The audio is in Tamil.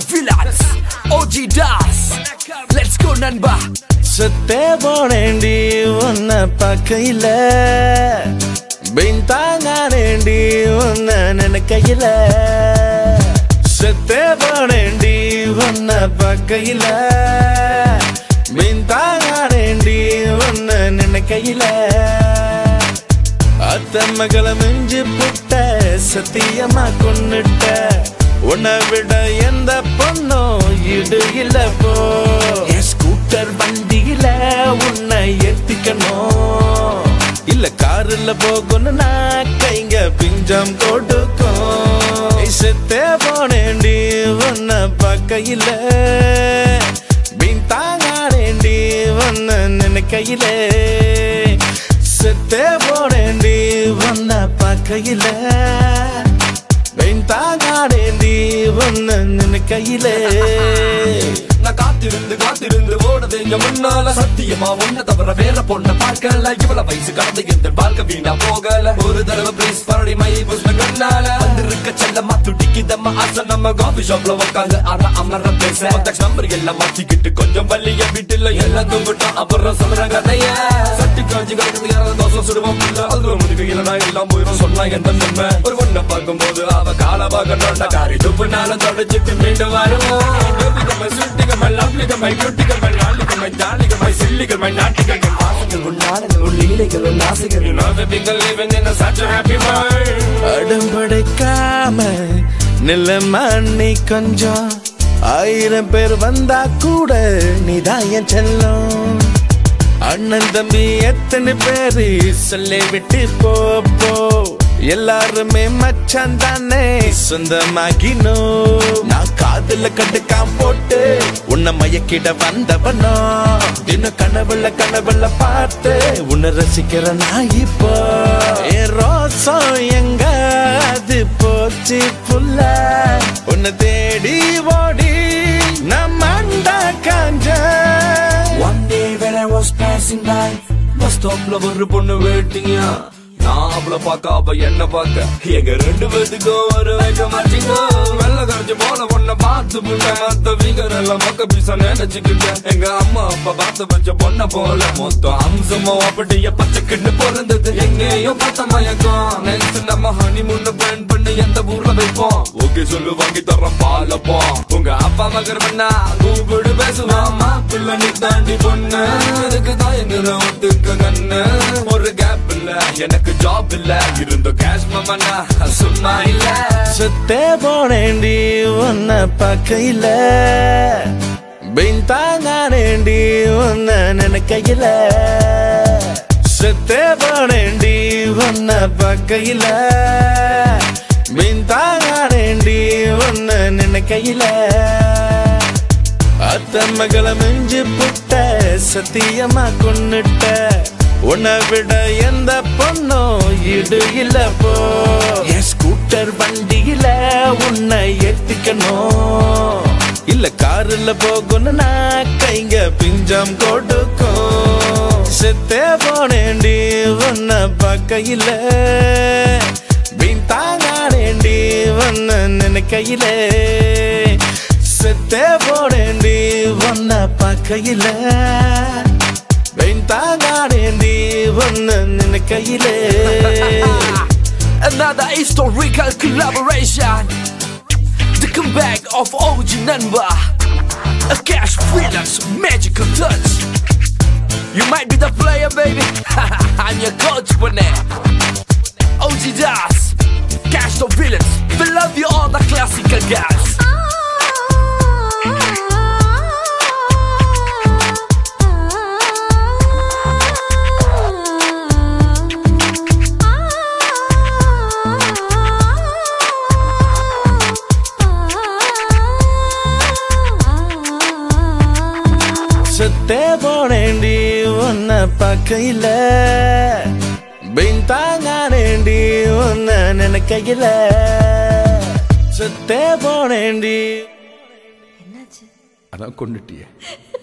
of villains OG Das Let's go நண்பா செத்தே போனேண்டி உன்னை பார்க்கையில பின்தாங்கானேண்டி உன்னை நினைக்கையில செத்தே போனேண்டி உன்னை பார்க்கையில பின்தாங்கானேண்டி உன்னை நினைக்கையில அத்த மகளை மிஞ்சி புட்ட சத்தியமா கொன்னுட்ட உன்னை விட எந்த பொண்ணும் இடு இல்ல போ என் ஸ்கூட்டர் வண்டியில உன்னை ஏத்திக்கணும் இல்ல காருல போகணும்னா கைங்க பிஞ்சம் கொடுக்கும் ஏய், செத்தே போனேண்டி உன்னை பார்க்கையில பின் தாங்கானேண்டி உன்னை நினைக்கையில செத்தே போனேண்டி உன்னை பார்க்கையில பின் தாங்கானேண்டி உன்னை நினைக்கையிலே நான் காத்திருந்து காத்திருந்து ஓடுது இங்க முன்னால சத்தியமா ஒன்ன தவிர வேற பொண்ண பார்க்கல இவ்வளவு வயசு கடந்து இந்த வாழ்க்கை வீணா போகல ஒரு தடவை ப்ளீஸ் பரடி மை புஷ்ண கண்ணால வந்திருக்க செல்லமா துடிக்கு தம்ம ஆசை நம்ம காஃபி ஷாப்ல உட்காந்து அற அமர பேச கான்டாக்ட் நம்பர் எல்லாம் மாத்திக்கிட்டு கொஞ்சம் வள்ளிய வீட்டுல எல்லாம் தூங்கிட்டோம் அப்புறம் சொல்ற கதைய சட்டி காஞ்சி கிடக்குது யாராவது தோசை சுடுவோம் இல்ல அது முடிவு இல்லைனா எல்லாம் போயிடும் சொன்னா எந்த நன்மை ஒரு பொண்ணை பார்க்கும்போது அவ கால பார்க்கணும்டா காரி துப்புனால தொடச்சிட்டு மீண்டும் வருவோம் மை சுட்டிகள் மை லவ்லிகள் மை குட்டிகள் மை நாளிகள் மை ஜாலிகள் மை சில்லிகள் மை நாட்டிகள் என் பாசங்கள் உன் நாடுகள் உன் லீலைகள் உன் ஆசைகள் You know that we can live in a such a happy world அடம்படைக்காம நிலமா நீ கொஞ்சம் ஆயிரம் பேர் வந்தா கூட நீதான் என் செல்லம் அண்ணன் தம்பி எத்தனை பேரு சொல்லி விட்டு போ போ எல்லாருமே மச்சான் தானே சொந்தமாகினோ நான் காதுல கண்டுக்காம போட்டு உன்னை மயக்கிட வந்தவனோ தின கனவுல கனவுல பார்த்து உன்னை ரசிக்கிற நான் இப்போ என் ரோசம் எங்க அது போச்சு புல்ல உன்னை தேடி ஓடி நான் மண்டா காஞ்ச One day when I was passing by bus ஸ்டாப்ல ஒரு பொண்ணு வெயிட்டிங்க நான் அவள பார்க்க அவ என்ன பார்க்க எங்க ரெண்டு பேத்துக்கும் ஒரு வைக்க மாட்டீங்க வெள்ள கரைச்சு போன பொண்ண பார்த்து புள்ள மத்த வீகர் எல்லாம் மக்க பீச நினைச்சுக்கிட்டேன் எங்க அம்மா அப்பா பார்த்து வச்ச பொண்ண போல மொத்தம் அம்சமா அப்படியே பச்சைக்கிட்டு பிறந்தது எங்கேயோ பார்த்த மயக்கம் நெக்ஸ்ட் நம்ம ஹனி முன்ன பிளான் பண்ணி எந்த ஊர்ல வைப்போம் ஓகே சொல்லு வாங்கி தரோம் பாலப்போ உங்க அப்பா மகர் பண்ணா கூப்பிடு பேசுவாமா பிள்ளை நீ தாண்டி பொண்ணு அதுக்கு தான் எங்க ஒத்துக்க கண்ணு ஒரு கேப் இல்ல எனக்கு ஜாப் இல்ல இருந்த கேஷ் மமனா சும்மா இல்ல செத்தே போனேண்டி உன்னை பார்க்கையில பின் தாங்கானேண்டி உன்னை நினைக்கையில செத்தே போனேண்டி உன்னை பார்க்கையில பின் தாங்கானேண்டி உன்னை நினைக்கையில அத்த மகளை மிஞ்சி புட்ட சத்தியமா கொன்னுட்ட உன்னை விட எந்த பொண்ணும் இடு இல்ல போ என் ஸ்கூட்டர் வண்டியில உன்னை ஏத்திக்கணும் இல்ல காருல போகணும்னா கைங்க பிஞ்சம் கொடுக்கும் செத்தே போனேண்டி உன்னை பார்க்கையில பின் தாங்கானேண்டி உன்னை நினைக்கையில செத்தே போனேண்டி உன்னை பார்க்கையில பின் தாங்கானேண்டி உன்னை நினைக்கையிலே Another historical collaboration The comeback of OG Nanba A cash villains magical touch You might be the player baby I'm your coach Bonet OG Das Cash the villains We love you all the classical guys செத்தே போனேண்டி உன்னை பார்க்கையில பின் தாங்கானேண்டி உன்னை நினைக்கையில செத்தே போனேண்டி என்னாச்சு அதான் கொண்டுட்டியே